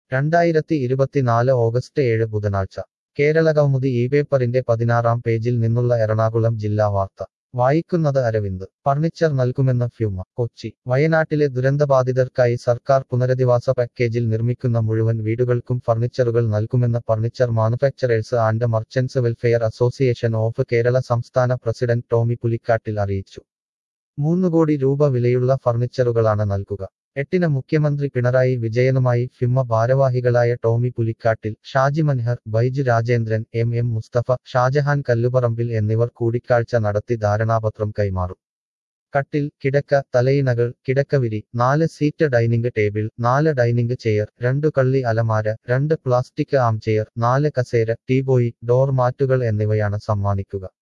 രണ്ടായിരത്തി ഇരുപത്തിനാല് ഓഗസ്റ്റ് ഏഴ് ബുധനാഴ്ച കേരളകൗമുദി ഈ പേപ്പറിന്റെ പതിനാറാം പേജിൽ നിന്നുള്ള എറണാകുളം ജില്ലാ വാർത്ത വായിക്കുന്നത് അരവിന്ദ് ഫർണിച്ചർ നൽകുമെന്ന് ഫ്യൂമ കൊച്ചി വയനാട്ടിലെ ദുരന്തബാധിതർക്കായി സർക്കാർ പുനരധിവാസ പാക്കേജിൽ നിർമ്മിക്കുന്ന മുഴുവൻ വീടുകൾക്കും ഫർണിച്ചറുകൾ നൽകുമെന്ന് furniture manufacturers and merchants welfare association of Kerala സംസ്ഥാന പ്രസിഡന്റ് ടോമി പുലിക്കാട്ടിൽ അറിയിച്ചു മൂന്ന് കോടി രൂപ വിലയുള്ള ഫർണിച്ചറുകളാണ് നൽകുക എട്ടിന് മുഖ്യമന്ത്രി പിണറായി വിജയനുമായി ഫിമ്മ ഭാരവാഹികളായ ടോമി പുലിക്കാട്ടിൽ ഷാജി മൻഹർ ബൈജു രാജേന്ദ്രൻ എം എം മുസ്തഫ ഷാജഹാൻ കല്ലുപറമ്പിൽ എന്നിവർ കൂടിക്കാഴ്ച നടത്തി ധാരണാപത്രം കൈമാറും കട്ടിൽ കിടക്ക തലയിണകൾ കിടക്കവിരി നാല് സീറ്റ് ഡൈനിങ് ടേബിൾ നാല് ഡൈനിങ് ചെയർ രണ്ടു കള്ളി അലമാര രണ്ട് പ്ലാസ്റ്റിക് ആം ചെയർ നാല് കസേര ടീബോയി ഡോർ മാറ്റുകൾ എന്നിവയാണ് സമ്മാനിക്കുക